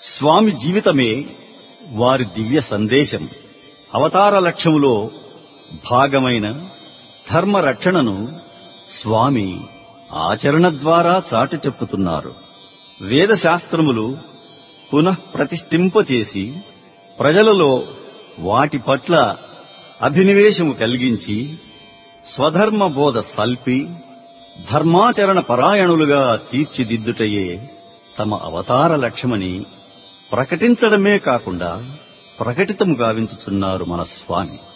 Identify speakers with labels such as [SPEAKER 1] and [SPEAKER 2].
[SPEAKER 1] స్వామి జీవితమే వారి దివ్య సందేశం అవతార లక్ష్యములో భాగమైన ధర్మ రక్షణను స్వామి ఆచరణ ద్వారా చాటి చెప్పుతున్నారు వేదశాస్త్రములు పునః ప్రతిష్ఠింపచేసి ప్రజలలో వాటి పట్ల అభినివేశము కలిగించి స్వధర్మ బోధ సల్పి ధర్మాచరణ పరాయణులుగా తీర్చిదిద్దుటయే తమ అవతార లక్ష్యమని ప్రకటించడమే కాకుండా ప్రకటితము గావించుచున్నారు మన స్వామి